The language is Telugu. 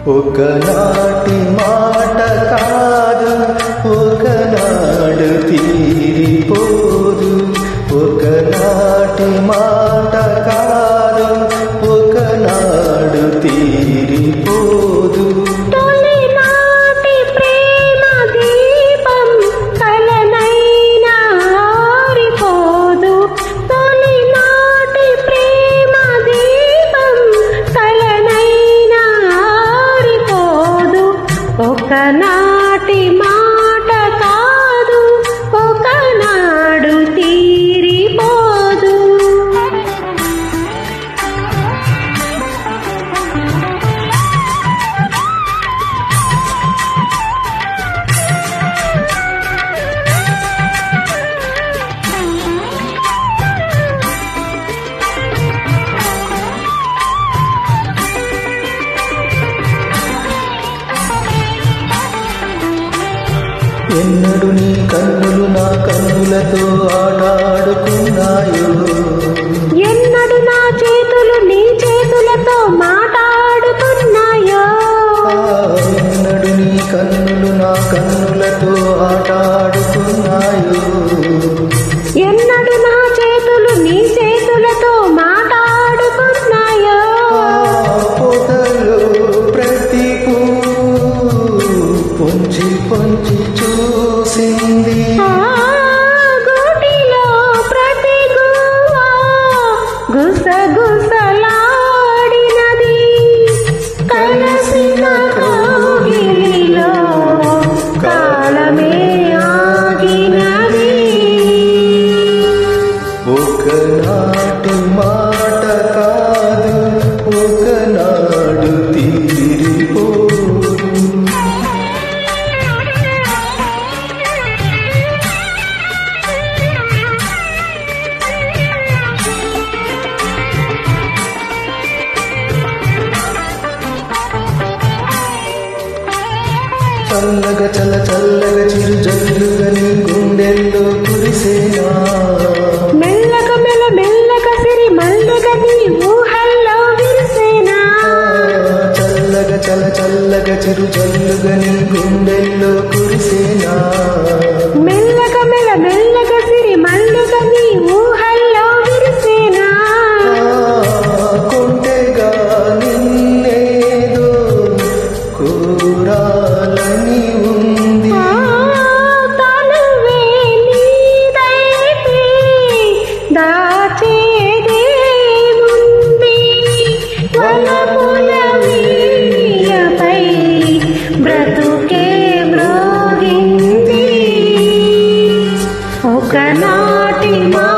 ఒకనాటి మాట కాదు ఒకనాడు తీరిపోదు ఒకనాటి మాట కాదు ఒకనాడు తీరిపోదు తొలినాటి ప్రేమ దీపం కలనైనా ఆరిపోదు తొలినాటి ప్రేమ దీపం కలనైనా ఆరిపోదు ఒకనాటి మాట కాదు ఒకనాడు తీరిపోదు ఎన్నడు నీ కన్నులు నా కన్నులతో ఆటాడుకున్నాయో ఎన్నడు నా చేతులు నీ చేతులతో మాట్లాడుతున్నాయో ఆ, ఎన్నడు నీ కన్నులు నా కన్నులతో ఆటాడుకున్నాయో ఎన్నడు నా చేతులు నీ చేతులతో మాట్లాడుకున్నాయో ఆ పొదలో ప్రతి పువ్వు పొంచి పొంచి చూసింది ఆ గూటిలో ప్రతి గువ్వా గుసగుసలాడినది కలసిన కోగిలిలో కాలమే ఆగినది ఒకనాటి మాట కాదు ఒకనాడు తీరిపోదు చల్లగా చల్ల చల్లగా చిరు జల్లుగా నీ గుండెల్లో కురిసేనా మెల్లగ మెల్ల మెల్లగ సిరి మల్లెగ నీ ఊహల్లో విరిసేనా చల్లగా చల్ల చల్లగా చిరు జల్లుగా నీ గుండెల్లో కురిసేనా మెల్లగ మెల్ల మెల్లగ సిరి మల్లెగ నీ ఊహల్లో విరిసేనా కొంటెగా నిన్నేదో కోరాలని ఉంది ఆ తనువే నీదైతే దాచేదేముంది వలపుల వీణపై బ్రతుకే మ్రోగింది ఒకనాటి మా